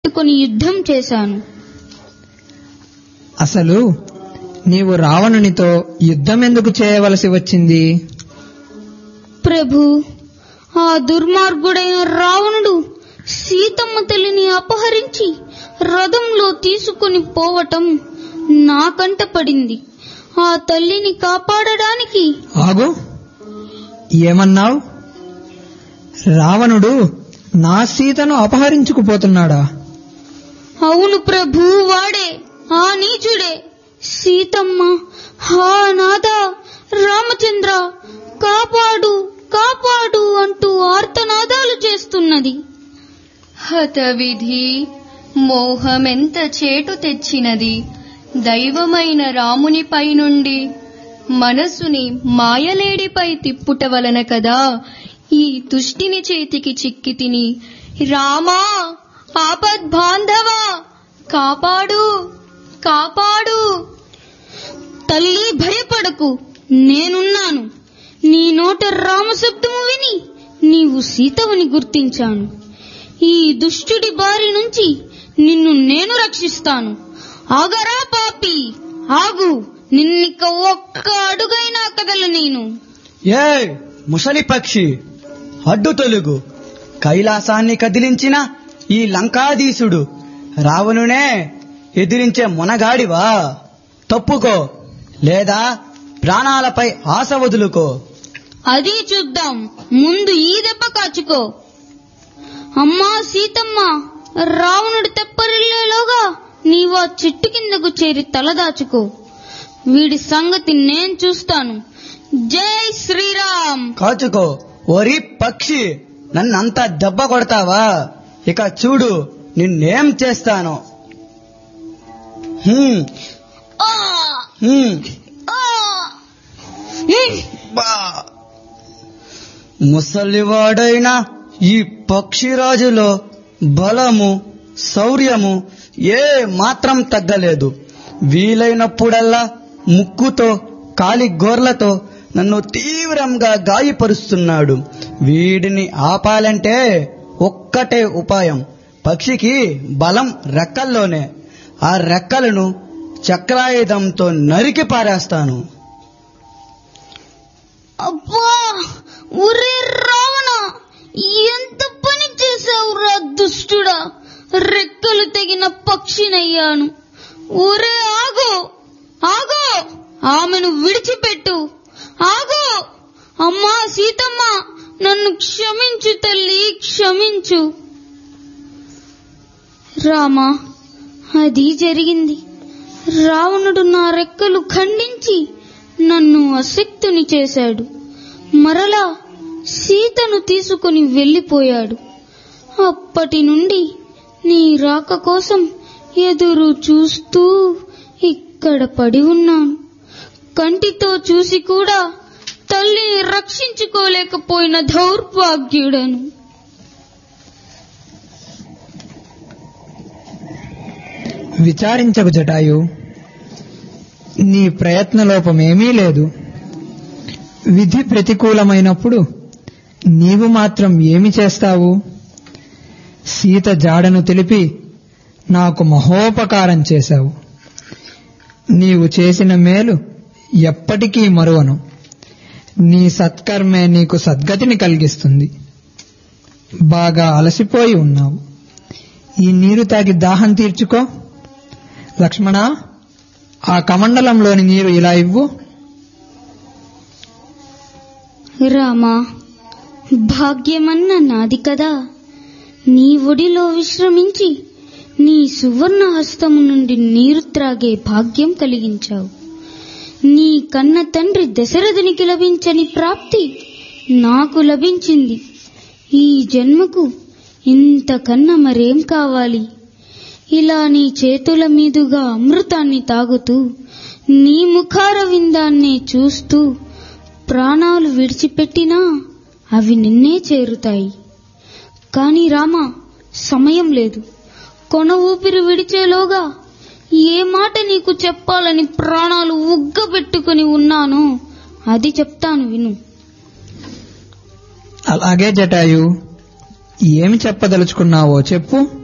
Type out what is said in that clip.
పెట్టుకుని యుద్ధం చేశాను అసలు నీవు రావణునితో యుద్ధం ఎందుకు చేయవలసి వచ్చింది ప్రభు ఆ దుర్మార్గుడైన రావణుడు సీతమ్మ తల్లిని అపహరించి రథంలో తీసుకుని పోవటం నా కంట పడింది ఆ తల్లిని కాపాడడానికి ఆగు ఏమన్నావు రావణుడు నా సీతను అపహరించుకుపోతున్నాడా అవును ప్రభు వాడే ఆ నీచుడే సీతమ్మ హా నాథ రామచంద్ర కాపాడు కాపాడు అంటూ ఆర్తనాదాలు చేస్తున్నది హతవిధి మోహమెంత చేటు తెచ్చినది దైవమైన రామునిపై నుండి మనసుని మాయలేడిపై తిప్పుట వలన కదా ఈ తుష్టిని చేతికి చిక్కి తిని రామా ఆపద్బాంధవా కాపాడు కాపాడు తల్లి భయపడకు నేనున్నాను నీ నోట రామశబ్దము విని నీవు సీతవని గుర్తించాను ఈ దుష్టుడి బారి నుంచి నిన్ను నేను రక్షిస్తాను ఆగరా పాపి ఆగు నిన్నిక ఒక్క అడుగైనా కదలు నేను ఏ ముసలి పక్షి అడ్డు తొలుగు కైలాసాన్ని కదిలించిన ఈ లంకాధీశుడు రావణునే ఎదిరించే మునగాడివా తప్పుకో లేదా ప్రాణాలపై ఆశ వదులుకో అది చూద్దాం ముందు ఈ దెబ్బ కాచుకో అమ్మా సీతమ్మ రావణుడు తెప్పరిల్లేలోగా నీవు ఆ చెట్టు కిందకు చేరి తలదాచుకో వీడి సంగతి నేను చూస్తాను జై శ్రీరామ్ కాచుకో ఓరి పక్షి నన్నంత దెబ్బ కొడతావా ఇక చూడు నిన్నేం చేస్తాను హ్మ్, ఆ! హ్మ్, ఆ! హ్మ్! బా. ముసలివాడైన ఈ పక్షిరాజులో బలము శౌర్యము ఏ మాత్రం తగ్గలేదు వీలైనప్పుడల్లా ముక్కుతో కాలి గోర్లతో నన్ను తీవ్రంగా గాయపరుస్తున్నాడు వీడిని ఆపాలంటే ఒక్కటే ఉపాయం పక్షికి బలం రెక్కల్లోనే ఆ రెక్కలను చక్రాయుధంతో నరికి పారేస్తాను అబ్బా ఒరే రావణ ఎంత పని చేశావురా దుష్టుడా రెక్కలు తెగిన పక్షినయ్యాను ఒరే ఆగో ఆగో ఆమెను విడిచిపెట్టు ఆగో అమ్మా సీతమ్మ నన్ను క్షమించు తల్లి క్షమించు రామా అది జరిగింది రావణుడు నా రెక్కలు ఖండించి నన్ను అశక్తుని చేశాడు మరలా సీతను తీసుకుని వెళ్ళిపోయాడు అప్పటి నుండి నీ రాక కోసం ఎదురు చూస్తూ ఇక్కడ పడి ఉన్నాను కంటితో చూసి కూడా తల్లిని రక్షించుకోలేకపోయిన దౌర్భాగ్యుడను విచారించకు జటాయు నీ ప్రయత్నలోపమేమీ లేదు విధి ప్రతికూలమైనప్పుడు నీవు మాత్రం ఏమి చేస్తావు సీత జాడను తెలిపి నాకు మహోపకారం చేశావు నీవు చేసిన మేలు ఎప్పటికీ మరువను నీ సత్కర్మే నీకు సద్గతిని కలిగిస్తుంది బాగా అలసిపోయి ఉన్నావు ఈ నీరు తాగి దాహం తీర్చుకో లక్ష్మణ ఆ కమండలంలోని నీరు ఇలా ఇవ్వు రామా భాగ్యమన్న నాది కదా నీ ఒడిలో విశ్రమించి నీ సువర్ణ హస్తము నుండి నీరు త్రాగే భాగ్యం కలిగించావు నీ కన్న తండ్రి దశరథునికి లభించని ప్రాప్తి నాకు లభించింది ఈ జన్మకు ఇంతకన్నా మరేం కావాలి ఇలా నీ చేతుల మీదుగా అమృతాన్ని తాగుతూ నీ ముఖార విందాన్నే చూస్తూ ప్రాణాలు విడిచిపెట్టినా అవి నిన్నే చేరుతాయి కాని రామా సమయం లేదు కొన ఊపిరి విడిచేలోగా ఏ మాట నీకు చెప్పాలని ప్రాణాలు ఉగ్గబెట్టుకుని ఉన్నానో అది చెప్తాను విను అలాగే జటాయు ఏమి చెప్పదలుచుకున్నావో చెప్పు